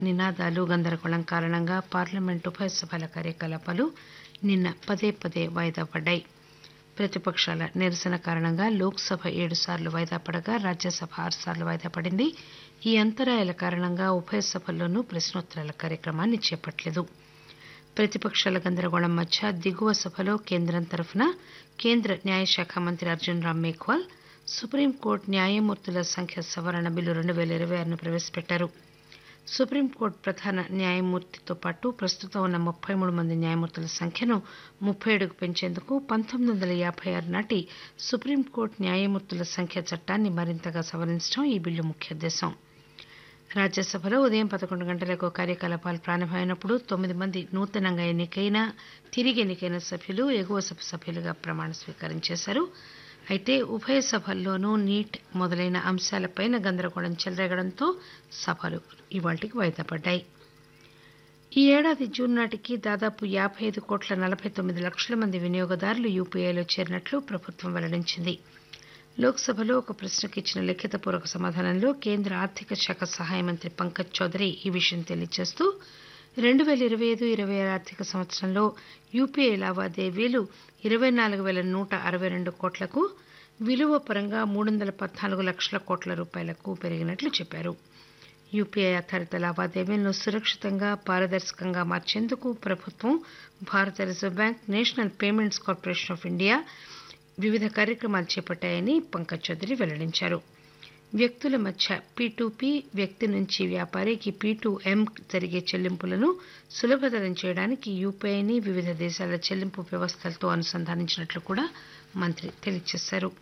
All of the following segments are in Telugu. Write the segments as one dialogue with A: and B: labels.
A: నినాదాలు గందరగోళం కారణంగా పార్లమెంట్ ఉభయ సభల కార్యకలాపాలు నిన్న పదే పదే వాయిదా పడ్డాయి ప్రతిపక్షాల నిరసన కారణంగా లోక్సభ ఏడు సార్లు వాయిదా పడగా రాజ్యసభ ఆరు సార్లు వాయిదా పడింది ఈ అంతరాయాల కారణంగా ఉభయ సభల్లోనూ ప్రశ్నోత్తరాల కార్యక్రమాన్ని చేపట్టలేదు ప్రతిపక్షాల గందరగోళం మధ్య దిగువ సభలో కేంద్రం తరఫున కేంద్ర న్యాయశాఖ మంత్రి అర్జున్ రామ్ మేఘ్వాల్ సుప్రీంకోర్టు న్యాయమూర్తుల సంఖ్య సవరణ బిల్లు రెండు పేల ఇరవై ఆరును ప్రవేశపెట్టారు సుప్రీంకోర్టు ప్రధాన న్యాయమూర్తితో పాటు ప్రస్తుతం ఉన్న ముప్పై మూడు మంది న్యాయమూర్తుల సంఖ్యను ముప్పై ఏడుకు పెంచేందుకు పంతొమ్మిది వందల యాభై ఆరు నాటి సుప్రీంకోర్టు న్యాయమూర్తుల సంఖ్య చట్టాన్ని మరింతగా సవరించడం ఈ బిల్లు ముఖ్య ఉద్దేశం రాజ్యసభలో ఉదయం పదకొండు గంటలకు కార్యకలాపాలు ప్రారంభమైనప్పుడు తొమ్మిది మంది నూతనంగా ఎన్నికైన తిరిగి ఎన్నికైన సభ్యులు ఎగువ సభ సభ్యులుగా ప్రమాణ స్వీకారం చేశారు అయితే ఉభయ సభల్లోనూ నీట్ మొదలైన అంశాలపైన గందరగోళం చెలరేగడంతో సభలు ఇవాళకి వాయిదా పడ్డాయి ఈ ఏడాది జూన్ నాటికి దాదాపు యాభై ఐదు కోట్ల నలభై తొమ్మిది లక్షల మంది వినియోగదారులు యూపీఐలో చేరినట్లు ప్రభుత్వం వెల్లడించింది లోక్సభలో ఒక ప్రశ్నకు ఇచ్చిన లిఖితపూర్వక సమాధానంలో కేంద్ర ఆర్థిక శాఖ సహాయ మంత్రి పంకజ్ చౌదరి ఈ విషయం తెలియజేస్తూ రెండు పేల ఇరవై ఐదు ఇరవై ఆరు ఆర్థిక సంవత్సరంలో యూపీఐ లావాదేవీలు ఇరవై నాలుగు పేల నూట అరవై రెండు కోట్లకు విలువ పరంగా మూడు వందల పద్నాలుగు లక్షల కోట్ల రూపాయలకు పెరిగినట్లు చెప్పారు యూపీఐ ఆధారిత లావాదేవీలను సురక్షితంగా పారదర్శకంగా మార్చేందుకు ప్రభుత్వం భారత reserve bank national payments corporation of India వివిధ కార్యక్రమాలు చేపట్టాయని పంకజ్ చౌదరి వెల్లడించారు వ్యక్తుల మధ్య పీ పీ వ్యక్తి నుంచి వ్యాపారికి పీ ఎం జరిగే చెల్లింపులను సులభతరం చేయడానికి యూపీఐని వివిధ దేశాల చెల్లింపు వ్యవస్థలతో అనుసంధానించినట్లు కూడా మంత్రి తెలియజేశారు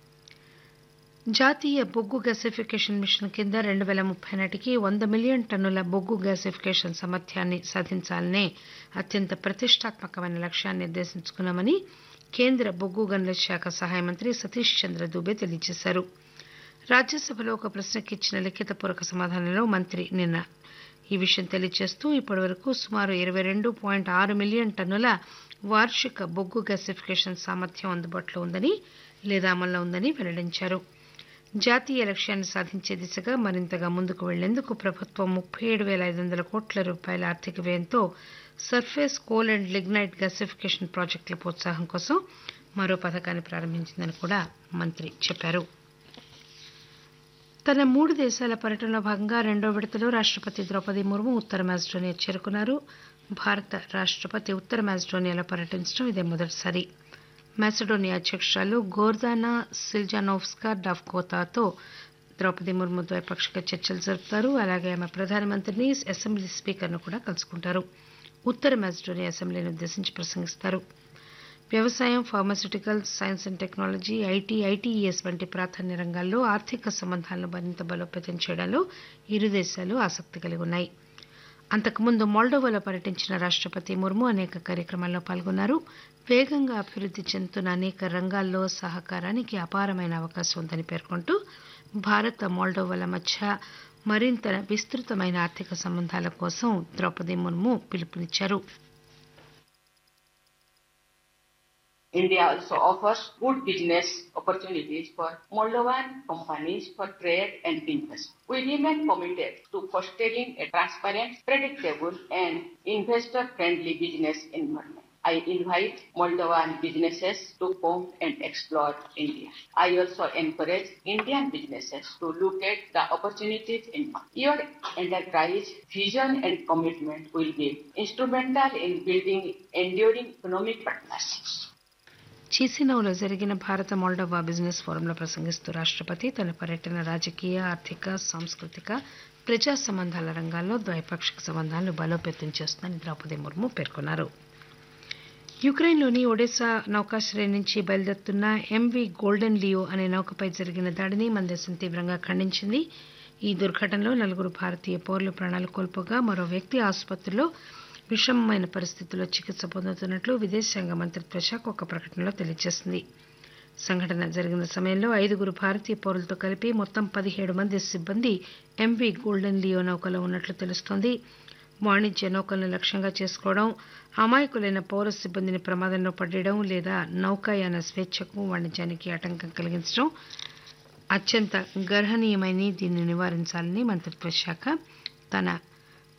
A: జాతీయ బొగ్గు గ్యాసిఫికేషన్ మిషన్ కింద రెండు పేల ముప్పై నాటికి వంద మిలియన్ టన్నుల బొగ్గు గ్యాసిఫికేషన్ సామర్థ్యాన్ని సాధించాలనే అత్యంత ప్రతిష్టాత్మకమైన లక్ష్యాన్ని నిర్దేశించుకున్నామని కేంద్ర బొగ్గు గనుల శాఖ సహాయ మంత్రి సతీష్ చంద్ర దూబే తెలియజేశారు రాజ్యసభలో ఒక ప్రశ్నకు ఇచ్చిన లిఖితపూర్వక సమాధానంలో మంత్రి నిన్న ఈ విషయం తెలియజేస్తూ ఇప్పటివరకు సుమారు ఇరవై రెండు పాయింట్ ఆరు మిలియన్ టన్నుల వార్షిక బొగ్గు గ్యాసిఫికేషన్ సామర్థ్యం అందుబాటులో ఉందని లేదా అమల్లో ఉందని వెల్లడించారు జాతీయ లక్ష్యాన్ని సాధించే దిశగా మరింతగా ముందుకు వెళ్లేందుకు ప్రభుత్వం ముప్పై ఏడు పేల ఐదు వందల కోట్ల రూపాయల ఆర్థిక వ్యయంతో surface coal and lignite gasification ప్రాజెక్టుల ప్రోత్సాహం కోసం మరో పథకాన్ని ప్రారంభించిందని కూడా మంత్రి చెప్పారు తన మూడు దేశాల పర్యటనలో భాగంగా రెండో విడతలో రాష్టపతి ద్రౌపది ముర్ము ఉత్తర మాజిడోనియా చేరుకున్నారు భారత రాష్టపతి ఉత్తర మాజిడోనియాలో పర్యటించడం ఇదే మొదటిసారి మాసిడోనియా అధ్యక్షురాలు గోర్దానా సిల్జానోవ్స్కా డావ్కోతాతో ద్రౌపది ముర్ము ద్వైపాక్షిక చర్చలు జరుపుతారు అలాగే ఆమె ప్రధానమంత్రిని అసెంబ్లీ స్పీకర్ను కూడా కలుసుకుంటారు ఉత్తర మాజిడోనియా అసెంబ్లీని ఉద్దేశించి ప్రసంగిస్తారు వ్యవసాయం pharmaceuticals science and technology IT ITES వంటి ప్రాధాన్య రంగాల్లో ఆర్థిక సంబంధాలను మరింత బలోపేతం చేయడంలో ఇరు దేశాలు ఆసక్తి కలిగి ఉన్నాయి అంతకుముందు మోల్డోవాలో పర్యటించిన రాష్టపతి ముర్ము అనేక కార్యక్రమాల్లో పాల్గొన్నారు వేగంగా అభివృద్ది చెందుతున్న అనేక రంగాల్లో సహకారానికి అపారమైన అవకాశం ఉందని పేర్కొంటూ భారత్ మోల్డోవాల మధ్య మరింత విస్తృతమైన ఆర్థిక సంబంధాల కోసం ద్రౌపది ముర్ము పిలుపునిచ్చారు
B: India also offers good business opportunities for Moldovan companies for trade and investment. We remain committed to fostering a transparent, predictable, and investor-friendly business environment. I invite Moldovan businesses to come and explore India. I also encourage Indian businesses to look at the opportunities in your enterprise vision and commitment will be instrumental in building enduring economic partnerships.
A: చీసినౌలో జరిగిన భారత మోల్డోవా బిజినెస్ ఫోరంలో ప్రసంగిస్తూ రాష్టపతి తన పర్యటన రాజకీయ ఆర్థిక సాంస్కృతిక ప్రజా సంబంధాల రంగాల్లో ద్వైపాక్షిక సంబంధాలను బలోపేతం చేస్తుందని ద్రౌపది ముర్ము పేర్కొన్నారు యుక్రెయిన్లోని ఒడెసా నౌకాశ్రయం నుంచి బయలుదేరుతున్న ఎంవి గోల్డెన్ లియో అనే నౌకపై జరిగిన దాడిని మన దేశం తీవ్రంగా ఖండించింది ఈ దుర్ఘటనలో నలుగురు భారతీయ పౌరులు ప్రాణాలు కోల్పోగా మరో వ్యక్తి ఆసుపత్రిలో విషమమైన పరిస్థితుల్లో చికిత్స పొందుతున్నట్లు విదేశాంగ మంత్రిత్వ శాఖ ఒక ప్రకటనలో తెలియజేసింది సంఘటన జరిగిన సమయంలో ఐదుగురు భారతీయ పౌరులతో కలిపి మొత్తం పదిహేడు మంది సిబ్బంది ఎంవి గోల్డెన్ లియో నౌకలో ఉన్నట్లు తెలుస్తోంది వాణిజ్య నౌకలను లక్ష్యంగా చేసుకోవడం అమాయకులైన పౌర సిబ్బందిని ప్రమాదంలో పడేయడం లేదా నౌకాయాన స్వేచ్ఛకు వాణిజ్యానికి ఆటంకం కలిగించడం అత్యంత గర్హనీయమని దీన్ని నివారించాలని మంత్రిత్వ శాఖ తన